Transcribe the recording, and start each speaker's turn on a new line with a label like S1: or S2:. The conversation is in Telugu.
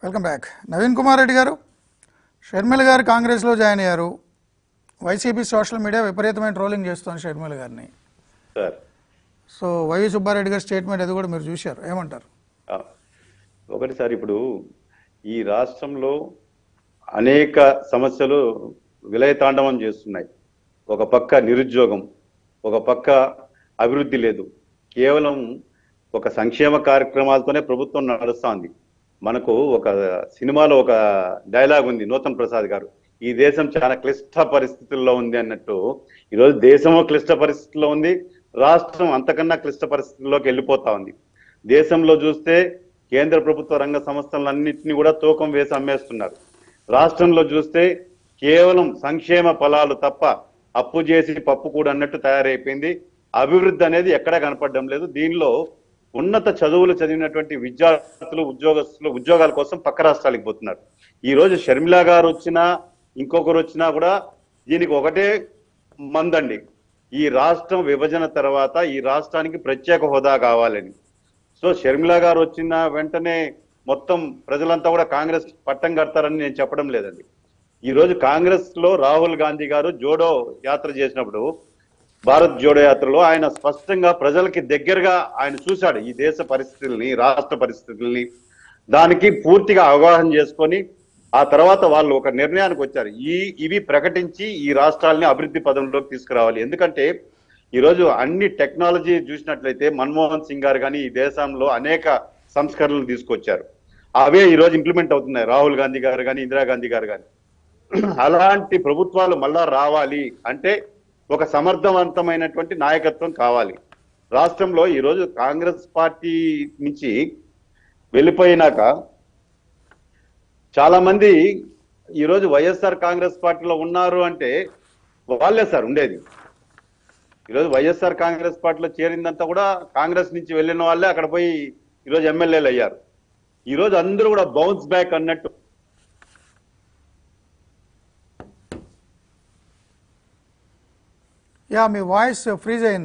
S1: వెల్కమ్ బ్యాక్ నవీన్ కుమార్ రెడ్డి గారు షర్మిల గారు కాంగ్రెస్లో జాయిన్ అయ్యారు వైసీపీ సోషల్ మీడియా విపరీతమైన ట్రోలింగ్ చేస్తోంది షర్మిల గారిని
S2: సార్
S1: సో వైవి సుబ్బారెడ్డి గారి స్టేట్మెంట్ అది కూడా మీరు చూశారు ఏమంటారు
S2: ఆ, ఒకటి సార్ ఇప్పుడు ఈ రాష్ట్రంలో అనేక సమస్యలు విలయతాండవం చేస్తున్నాయి ఒక పక్క నిరుద్యోగం ఒక పక్క అభివృద్ధి లేదు కేవలం ఒక సంక్షేమ కార్యక్రమాలతోనే ప్రభుత్వం నడుస్తోంది మనకు ఒక సినిమాలో ఒక డైలాగ్ ఉంది నూతన్ ప్రసాద్ గారు ఈ దేశం చాలా క్లిష్ట పరిస్థితుల్లో ఉంది అన్నట్టు ఈరోజు దేశము క్లిష్ట పరిస్థితుల్లో ఉంది రాష్ట్రం అంతకన్నా క్లిష్ట పరిస్థితుల్లోకి వెళ్ళిపోతా ఉంది దేశంలో చూస్తే కేంద్ర ప్రభుత్వ రంగ సంస్థలన్నింటినీ కూడా తూకం వేసి అమ్మేస్తున్నారు రాష్ట్రంలో చూస్తే కేవలం సంక్షేమ ఫలాలు తప్ప అప్పు చేసి పప్పు కూడా అన్నట్టు తయారైపోయింది అభివృద్ధి అనేది ఎక్కడా కనపడడం లేదు దీనిలో ఉన్నత చదువులు చదివినటువంటి విద్యార్థులు ఉద్యోగస్తులు ఉద్యోగాల కోసం పక్క రాష్ట్రాలకు పోతున్నారు ఈ రోజు షర్మిల గారు వచ్చినా ఇంకొకరు వచ్చినా కూడా దీనికి ఒకటే మందండి ఈ రాష్ట్రం విభజన తర్వాత ఈ రాష్ట్రానికి ప్రత్యేక హోదా కావాలని సో షర్మిల గారు వచ్చిన వెంటనే మొత్తం ప్రజలంతా కూడా కాంగ్రెస్ పట్టం కడతారని నేను చెప్పడం లేదండి ఈ రోజు కాంగ్రెస్ లో రాహుల్ గాంధీ గారు జోడో యాత్ర చేసినప్పుడు భారత్ జోడో యాత్రలో ఆయన స్పష్టంగా ప్రజలకి దగ్గరగా ఆయన చూశాడు ఈ దేశ పరిస్థితుల్ని రాష్ట్ర పరిస్థితుల్ని దానికి పూర్తిగా అవగాహన చేసుకొని ఆ తర్వాత వాళ్ళు ఒక నిర్ణయానికి వచ్చారు ఈ ఇవి ప్రకటించి ఈ రాష్ట్రాలని అభివృద్ధి పదంలోకి తీసుకురావాలి ఎందుకంటే ఈరోజు అన్ని టెక్నాలజీ చూసినట్లయితే మన్మోహన్ సింగ్ గారు కానీ ఈ దేశంలో అనేక సంస్కరణలు తీసుకొచ్చారు అవే ఈ రోజు ఇంప్లిమెంట్ అవుతున్నాయి రాహుల్ గాంధీ గారు కానీ ఇందిరాగాంధీ గారు కానీ అలాంటి ప్రభుత్వాలు మళ్ళా రావాలి అంటే ఒక సమర్థవంతమైనటువంటి నాయకత్వం కావాలి రాష్ట్రంలో ఈరోజు కాంగ్రెస్ పార్టీ నుంచి వెళ్ళిపోయినాక చాలా మంది ఈరోజు వైఎస్ఆర్ కాంగ్రెస్ పార్టీలో ఉన్నారు అంటే వాళ్ళే సార్ ఉండేది ఈరోజు వైఎస్ఆర్ కాంగ్రెస్ పార్టీలో చేరిందంతా కూడా కాంగ్రెస్ నుంచి వెళ్ళిన వాళ్ళే అక్కడ పోయి ఈరోజు ఎమ్మెల్యేలు అయ్యారు ఈరోజు అందరూ కూడా బౌన్స్ బ్యాక్ అన్నట్టు
S1: యా మీ వాయిస్ ఫ్రీజ్ అయింది